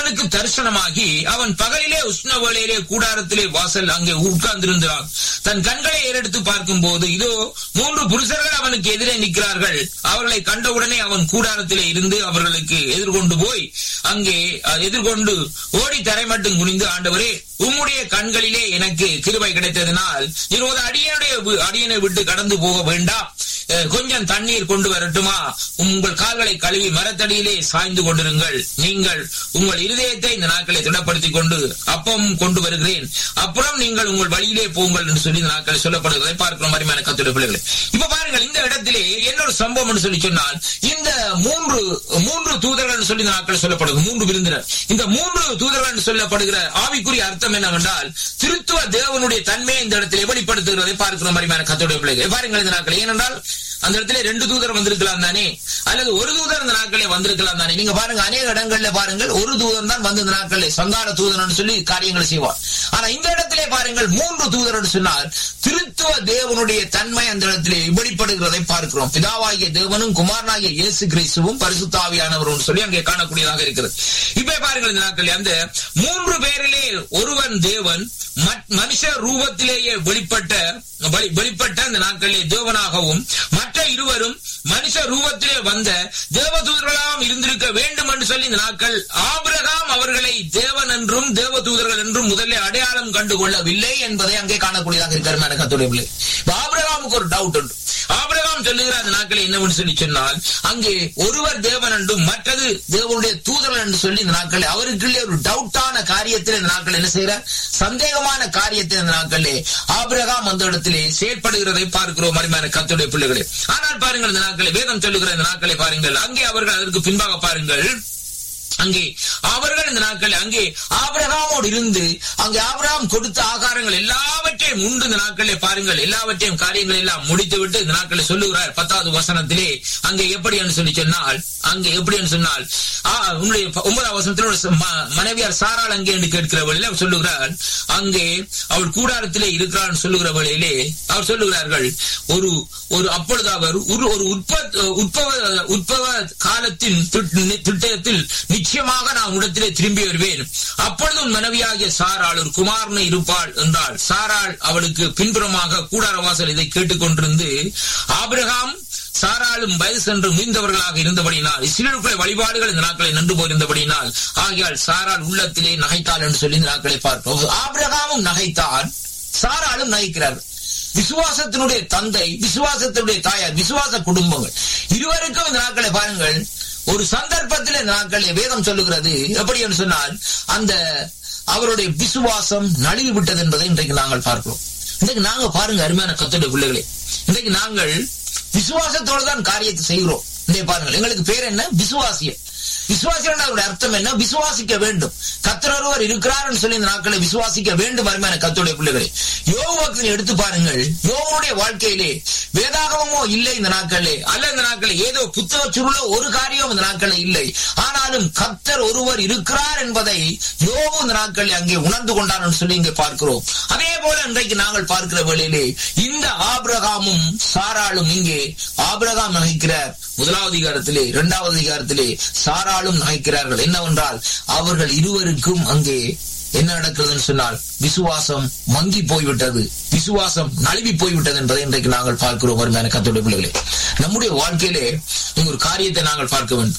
அவனுக்கு தரிசனமாகி அவன் பகலிலே உஷ்ண வேளையிலே கூடாரத்திலே வாசல் அங்கே உட்கார்ந்திருந்தான் தன் கண்களை ஏறெடுத்து பார்க்கும் போது இதோ மூன்று புருஷர்கள் அவனுக்கு எதிரே நிற்கிறார்கள் அவர்களை கண்டவுடனே அவன் கூடாரத்திலே இருந்து அவர்களுக்கு எதிர்கொண்டு போய் அங்கே அஹ், எதிர்கொண்டு ஓடி தரை மட்டும் குனிந்து ஆண்டவரே உம்முடைய கண்களிலே எனக்கு கிருபை கிடைத்ததினால் இருபது அடியனுடைய வி- அடியனை விட்டு கடந்து போக வேண்டாம் அஹ், கொஞ்சம் தண்ணீர் கொண்டு வரட்டுமா உங்கள் கால்களை கழுவி மரத்தடியிலே சாய்ந்து கொண்டிருங்கள் நீங்கள் உங்கள் இருதயத்தை இந்த நாட்களை திடப்படுத்திக் கொண்டு அப்பம் கொண்டு வருகிறேன் அப்புறம் நீங்கள் உங்கள் வழியிலே போங்கள் என்று சொல்லி இந்த நாட்களை சொல்லப்படுகிறதை பார்க்கிறோம் அருமையான கத்துடைய பிள்ளைகளை இப்ப பாருங்கள் இந்த இடத்திலே என்ன ஒரு சம்பவம் என்று சொல்லி சொன்னால் இந்த மூன்று மூன்று தூதர்கள் என்று சொல்லி இந்த நாட்கள் சொல்லப்படுகிறது மூன்று விருந்தினர் இந்த மூன்று தூதர்கள் என்று சொல்லப்படுகிற ஆவிக்குரிய அர்த்தம் என்னவென்றால் திருத்துவ தேவனுடைய தன்மையை இந்த இடத்தில் வெளிப்படுத்துகிறதை பார்க்கிறோம் அருமையான கத்துடைய பிள்ளைகள் பாருங்கள் இந்த நாட்கள் ஏனென்றால் அந்த இடத்துல ரெண்டு தூதர் வந்திருக்கலாம் தானே அல்லது ஒரு தூதர் இந்த நாட்களே வந்திருக்கலாம் தானே நீங்க பாருங்க அநேக இடங்கள்ல பாருங்கள் ஒரு தூதர் தான் வந்து இந்த நாட்களே சங்கார தூதர்னு சொல்லி காரியங்களை செய்வார் ஆனா இந்த இடத்திலே பாருங்கள் மூன்று தூதர் சொன்னால் திருத்துவ தேவனுடைய தன்மை அந்த இடத்திலே வெளிப்படுகிறதை பார்க்கிறோம் பிதாவாகிய தேவனும் குமாரனாகிய இயேசு கிறிஸ்துவும் பரிசுத்தாவியானவரும் சொல்லி அங்கே காணக்கூடியதாக இருக்கிறது இப்ப பாருங்கள் இந்த நாட்கள் அந்த மூன்று பேரிலே ஒருவன் தேவன் மற்- மனுஷ ரூபத்திலேயே வெளிப்பட்ட வெளி- வெளிப்பட்ட அந்த நாட்களிலே தேவனாகவும் மற்ற இருவரும் மனுஷ ரூபத்திலே வந்த தேவதூதர்களாம் இருந்திருக்க வேண்டும் என்று சொல்லி இந்த நாட்கள் ஆபிரகாம் அவர்களை தேவன் என்றும் தேவதூதர்கள் என்றும் முதல்ல அடையாளம் கண்டு கொள்ளவில்லை என்பதை அங்கே காணக்கூடியதாக இருக்கிற கத்துடைய பிள்ளை இப்ப ஆபிரகாமுக்கு ஒரு டவுட் உண்டு ஆபிரகாம் சொல்லுகிற அந்த நாட்களை என்னவென்று சொல்லி சொன்னால் அங்கே ஒருவர் தேவன் என்றும் மற்றது தேவனுடைய தூதர்கள் என்று சொல்லி இந்த நாட்களில் அவருக்குள்ளே ஒரு டவுட்டான காரியத்தில் இந்த நாட்கள் என்ன செய்கிறார் சந்தேகமான காரியத்தில் இந்த நாட்களிலே ஆபிரகாம் அந்த இடத்திலே செயற்படுகிறதை பார்க்கிறோம் அருமையான கத்துடைய பிள்ளைகளே ஆனால் பாருங்கள் இந்த நாட்களை வேதம் சொல்லுகிற இந்த நாட்களை பாருங்கள் அங்கே அவர்கள் அதற்கு பின்பாக பாருங்கள் அங்கே அவர்கள் இந்த நாட்கள் அங்கே ஆபிரகாமோடு இருந்து அங்கே ஆபிரகாம் கொடுத்த ஆகாரங்கள் எல்லாவற்றையும் உண்டு இந்த நாட்களிலே பாருங்கள் எல்லாவற்றையும் காரியங்கள் எல்லாம் முடித்து விட்டு இந்த நாட்களை சொல்லுகிறார் பத்தாவது வசனத்திலே அங்கே எப்படி என்று சொல்லி சொன்னால் அங்கே எப்படி என்று சொன்னால் ஆ, உன்னுடைய ப- ஒன்பதாம் வசனத்தில் ஒரு ச- ம- மனைவியார் சாராள் அங்கே என்று கேட்கிற வழியில அவர் சொல்லுகிறார் அங்கே அவள் கூடாரத்திலே இருக்கிறார் சொல்லுகிற வழியிலே அவர் சொல்லுகிறார்கள் ஒரு ஒரு அப்பொழுது அவர் ஒரு ஒரு உற்பத் உற்பவ உற்பவ காலத்தின் திட்- திட்டத்தில் நிச்சயமாக நான் உன்னிடத்திலே திரும்பி வருவேன் அப்பொழுது உன் மனைவியாகிய சாராள் ஒரு குமாரனை இருப்பாள் என்றாள் சாராள் அவளுக்கு பின்புறமாக கூடார வாசல் இதை கேட்டுக்கொண்டிருந்து ஆபிரகாம் சாராளும் வயது சென்று முயந்தவர்களாக இருந்தபடியினால் இஸ்ரேலுக்குள்ள வழிபாடுகள் இந்த நாட்களை நின்று போயிருந்தபடியினால் ஆகியால் சாராள் உள்ளத்திலே நகைத்தாள் என்று சொல்லி இந்த நாட்களை பார்க்கிறோம் ஆபிரகாமும் நகைத்தான் சாராளும் நகைக்கிறார்கள் விசுவாசத்தினுடைய தந்தை விசுவாசத்தினுடைய தாயார் விசுவாச குடும்பங்கள் இருவருக்கும் இந்த நாட்களை பாருங்கள் ஒரு சந்தர்ப்பத்தில் இந்த நாட்களிலே வேதம் சொல்லுகிறது எப்படி என்று சொன்னால் அந்த அவருடைய விசுவாசம் நழுவி விட்டது என்பதை இன்றைக்கு நாங்கள் பார்க்கிறோம் இன்றைக்கு நாங்க பாருங்க அருமையான கத்தோட பிள்ளைகளே இன்றைக்கு நாங்கள் விசுவாசத்தோடு தான் காரியத்தை செய்கிறோம் இன்றைக்கு பாருங்கள் எங்களுக்கு பேர் என்ன விசுவாசியர் விசுவாசிகள் அவருடைய அர்த்தம் என்ன விசுவாசிக்க வேண்டும் கத்தர் ஒருவர் இருக்கிறார் சொல்லி இந்த நாட்களை விசுவாசிக்க வேண்டும் அருமையான கத்தோடைய பிள்ளைகளே யோக பக்தனை எடுத்து பாருங்கள் யோகனுடைய வாழ்க்கையிலே வேதாகமமோ இல்லை இந்த நாட்களிலே அல்ல இந்த நாட்களில் ஏதோ புத்தக சுருளோ ஒரு காரியம் இந்த நாட்களில் இல்லை ஆனாலும் கத்தர் ஒருவர் இருக்கிறார் என்பதை யோகு இந்த நாட்களில் அங்கே உணர்ந்து கொண்டார் என்று சொல்லி இங்கே பார்க்கிறோம் அதே போல இன்றைக்கு நாங்கள் பார்க்கிற வேளையிலே இந்த ஆபிரகாமும் சாராளும் இங்கே ஆபிரகாம் நகைக்கிறார் முதலாவது அதிகாரத்திலே இரண்டாவது அதிகாரத்திலே சாராளும் நகைக்கிறார்கள் என்னவென்றால் அவர்கள் இருவருக்கும் அங்கே என்ன நடக்கிறதுன்னு சொன்னால் விசுவாசம் மங்கி போய்விட்டது விசுவாசம் நழுவி போய்விட்டது என்பதை இன்றைக்கு நாங்கள் பார்க்கிறோம் வருமான கத்தோட பிள்ளைகளே நம்முடைய வாழ்க்கையிலே ஒரு காரியத்தை நாங்கள் பார்க்க வேண்டும்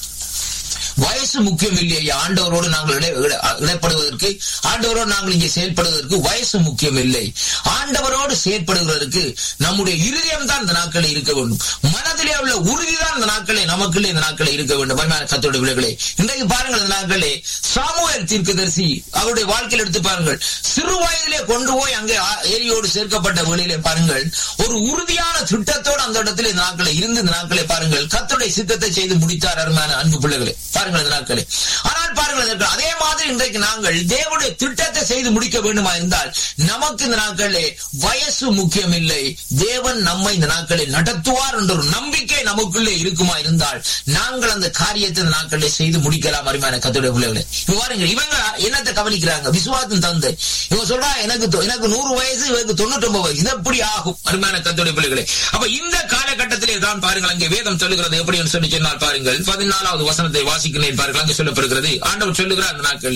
வயசு முக்கியம் இல்லையா ஆண்டவரோடு நாங்கள் இடை- இட- இடப்படுவதற்கு ஆண்டவரோடு நாங்கள் இங்கே செயல்படுவதற்கு வயசு முக்கியம் இல்லை ஆண்டவரோடு செயற்படுவதற்கு நம்முடைய இருதயம் தான் இந்த நாட்களில் இருக்க வேண்டும் மனதிலே உள்ள உறுதிதான் இந்த நாட்களே நமக்குள்ளே இந்த நாட்களே இருக்க வேண்டும் அருமையான கத்தோட விளைகளே இன்றைக்கு பாருங்கள் இந்த நாட்களே சாமுவேல் தீர்க்கதரிசி அவருடைய வாழ்க்கையில் எடுத்து பாருங்கள் சிறு வயதிலே கொண்டு போய் அங்கே ஆ- ஏரியோடு சேர்க்கப்பட்ட வேளையிலே பாருங்கள் ஒரு உறுதியான திட்டத்தோடு அந்த இடத்திலே இந்த நாட்களை இருந்து இந்த நாட்களை பாருங்கள் கத்தோடைய சித்தத்தை செய்து முடித்தார் அருமையான அன்பு பிள்ளைகளே பாருங்கள் இந்த நாட்களே ஆனால் பாருங்கள் இதற்கு அதே மாதிரி இன்றைக்கு நாங்கள் தேவனுடைய திட்டத்தை செய்து முடிக்க வேண்டுமா இருந்தால் நமக்கு இந்த நாட்களே வயசு முக்கியம் இல்லை தேவன் நம்மை இந்த நாட்களை நடத்துவார் என்ற ஒரு நம்பிக்கை நமக்குள்ளே இருக்குமா இருந்தால் நாங்கள் அந்த காரியத்தை இந்த நாட்களிலே செய்து முடிக்கலாம் அருமையான கத்தோடைய பிள்ளைகளே இப்ப பாருங்க இவங்க என்னத்தை கவனிக்கிறாங்க விசுவாசம் தந்தை இவங்க சொல்றா எனக்கு தொ- எனக்கு நூறு வயசு இவருக்கு தொண்ணூற்றி ஒன்பது வயசு இது எப்படி ஆகும் அருமையான கத்தோடைய பிள்ளைகளே அப்ப இந்த காலகட்டத்திலே தான் பாருங்கள் அங்கே வேதம் சொல்லுகிறது எப்படி சொல்லி சொன்னால் பாருங்கள் பதினாலாவது வசனத்தை வாசிக்கிறேன் பாருங்கள் அங்கே சொல்லப்படுகிறது ஆண்டவர் சொல்லுகிறார் அந்த நாட்கள்